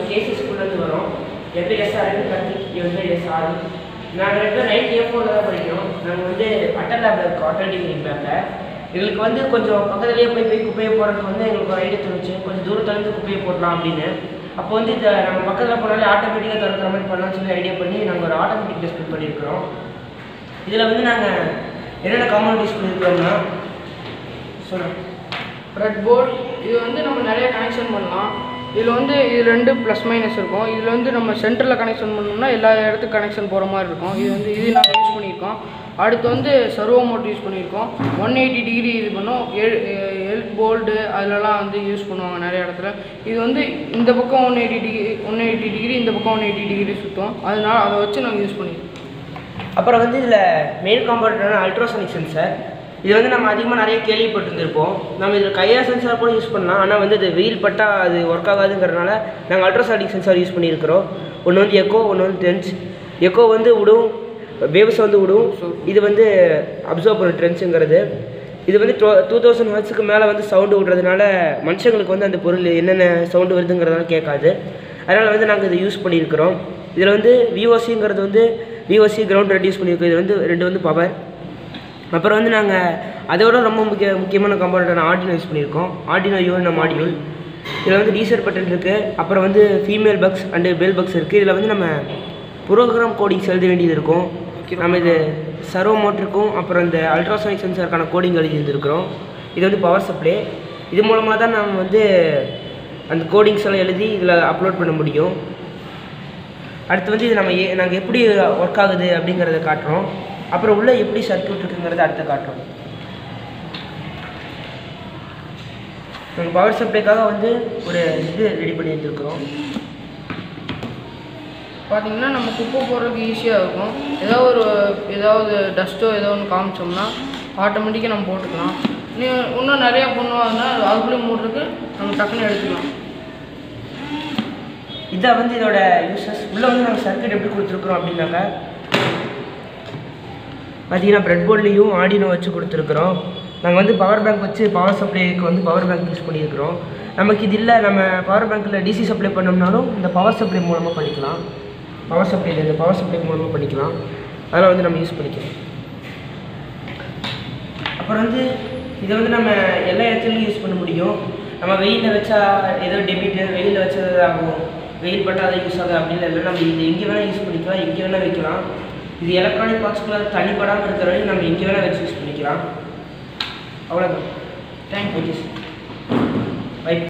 கேசி ஸ்கூல்லேருந்து வரோம் என் பேர் எஸ் அரவிந்த் கார்த்திக் இவன் பேர் எஸ் ஆதி நாங்கள் ரெண்டு பேரும் நைன்த் ஏ ஃபோரில் தான் படிக்கிறோம் நாங்கள் வந்து அட்டல் லேபில் இருக்கோம் அட்டல் டிகிரி லேபில் எங்களுக்கு வந்து கொஞ்சம் பக்கத்துலேயே போய் போய் குப்பையை போடுறதுக்கு வந்து எங்களுக்கு ஒரு ஐடியா தோணுச்சு கொஞ்சம் தூரத்துலேருந்து குப்பையை போடலாம் அப்படின்னு அப்போ வந்து இதை நம்ம பக்கத்தில் போனாலே ஆட்டோமேட்டிக்காக திறக்கிற மாதிரி பண்ணலாம்னு சொல்லி ஐடியா பண்ணி நாங்கள் ஒரு ஆட்டோமேட்டிக் டெஸ்ட் பண்ணியிருக்கிறோம் இதில் வந்து நாங்கள் என்னென்ன காம்பவுண்ட் பண்ணியிருக்கிறோம்னா சொல்கிறேன் ரெட் போர்ட் இது வந்து நம்ம நிறைய கனெக்ஷன் பண்ணலாம் இதில் வந்து இது ரெண்டு ப்ளஸ் மைனஸ் இருக்கும் இதில் வந்து நம்ம சென்டரில் கனெக்ஷன் பண்ணோம்னா எல்லா இடத்துக்கும் கனெக்ஷன் போகிற மாதிரி இருக்கும் இது வந்து இது நாங்கள் யூஸ் பண்ணியிருக்கோம் அடுத்து வந்து சர்வோ மோட் யூஸ் பண்ணியிருக்கோம் ஒன் எயிட்டி டிகிரி இது பண்ணும் எல் எல் போல்டு அதிலலாம் வந்து யூஸ் பண்ணுவாங்க நிறைய இடத்துல இது வந்து இந்த பக்கம் one eighty degree one eighty degree இந்த பக்கம் ஒன் எயிட்டி டிகிரி சுற்றும் அதனால் அதை வச்சு நாங்கள் யூஸ் பண்ணியிருக்கோம் அப்புறம் வந்து இதில் மெயின் காம்பவுண்டான அல்ட்ராசோனிக் சென்சார் இது வந்து நம்ம அதிகமாக நிறைய கேள்விப்பட்டிருந்திருப்போம் நம்ம இதில் கையா சென்சார் கூட யூஸ் பண்ணலாம் ஆனால் வந்து அது வெயில் பட்டால் அது ஒர்க் ஆகாதுங்கிறனால நாங்கள் அல்ட்ராசானிக் சென்சார் யூஸ் பண்ணியிருக்கிறோம் ஒன்று வந்து எக்கோ ஒன்று வந்து டென்ஸ் எக்கோ வந்து விடும் வேவ்ஸ் வந்து விடும் இது வந்து அப்சர்வ் பண்ணும் ட்ரென்ஸுங்கிறது இது வந்து டூ டூ தௌசண்ட் ஹர்ட்ஸுக்கு மேலே வந்து சவுண்டு விடுறதுனால மனுஷங்களுக்கு வந்து அந்த பொருள் என்னென்ன சவுண்டு வருதுங்கிறதெல்லாம் கேட்காது அதனால் வந்து நாங்கள் இதை யூஸ் பண்ணியிருக்கிறோம் இதில் வந்து விஓசிங்கிறது வந்து விஓசி கிரவுண்ட் ரெடியூஸ் பண்ணியிருக்கோம் இது வந்து ரெண்டு வந்து பவர் அப்புறம் வந்து நாங்கள் அதோட ரொம்ப முக்கிய முக்கியமான காம்பவுண்டான ஆர்டினோ யூஸ் பண்ணியிருக்கோம் ஆர்டினோ யூஎன்எம் மாடியூல் இதில் வந்து ரீசெட் பட்டன் இருக்குது அப்புறம் வந்து ஃபீமேல் பக்ஸ் அண்டு பெல் பக்ஸ் இருக்குது இதில் வந்து நம்ம ப்ரோக்ராம் கோடிங்ஸ் எழுத வேண்டியது இருக்கும் நம்ம இது சர்வோ மோட்டருக்கும் அப்புறம் இந்த அல்ட்ராசோனிக் சென்சாருக்கான கோடிங் எழுதி இருந்திருக்கிறோம் இது வந்து பவர் சப்ளை இது மூலமாக தான் நம்ம வந்து அந்த கோடிங்ஸ் எல்லாம் எழுதி இதில் அப்லோட் பண்ண முடியும் அடுத்து வந்து இது நம்ம ஏ நாங்கள் எப்படி ஒர்க் ஆகுது அப்படிங்கிறத காட்டுறோம் அப்புறம் உள்ளே எப்படி சர்க்யூட் இருக்குங்கிறத அடுத்து காட்டுறோம் நாங்கள் பவர் சப்ளைக்காக வந்து ஒரு இது ரெடி பண்ணி வச்சுருக்கிறோம் பார்த்தீங்கன்னா நம்ம குப்பை போடுறதுக்கு ஈஸியாக இருக்கும் ஏதோ ஒரு ஏதாவது டஸ்ட்டோ ஏதோ ஒன்று காமிச்சோம்னா ஆட்டோமேட்டிக்காக நம்ம போட்டுக்கலாம் நீ இன்னும் நிறையா பண்ணுவாங்கன்னா அதுக்குள்ளே மூடுறதுக்கு நம்ம டக்குன்னு எடுத்துக்கலாம் இதான் வந்து இதோட யூசஸ் உள்ளே வந்து நாங்கள் சர்க்யூட் எப்படி கொடுத்துருக்குறோம் அப்படின்னாக்க பார்த்தீங்கன்னா ப்ரெட் போர்ட்லேயும் ஆடினோ வச்சு கொடுத்துருக்குறோம் நாங்கள் வந்து பவர் பேங்க் வச்சு பவர் சப்ளைக்கு வந்து பவர் பேங்க் யூஸ் பண்ணியிருக்கிறோம் நமக்கு இது இல்லை நம்ம பவர் பேங்க்கில் டிசி சப்ளை பண்ணோம்னாலும் இந்த பவர் சப்ளை மூலமாக பண்ணிக்கலாம் பவர் சப்ளை இந்த பவர் சப்ளை மூலமாக பண்ணிக்கலாம் அதெல்லாம் வந்து நம்ம யூஸ் பண்ணிக்கலாம் அப்புறம் வந்து இதை வந்து நம்ம எல்லா இடத்துலையும் யூஸ் பண்ண முடியும் நம்ம வெயிலில் வச்சா ஏதோ டெபிட்டு வெயிலில் வச்சா ஆகும் வெயில் பட்டால் அதை யூஸ் ஆகுது அப்படின்னு இல்லை நம்ம இது எங்கே வேணால் யூஸ் பண்ணிக்கலாம் எங்கே வேணால் வைக்கலாம் இது எலக்ட்ரானிக் பாக்ஸ்க்குள்ள தனிப்படாமல் இருக்கிற வரையும் நம்ம எங்கே வேணால் வச்சு யூஸ் பண்ணிக்கலாம் அவ்வளோதான் தேங்க்யூ ஓகே பை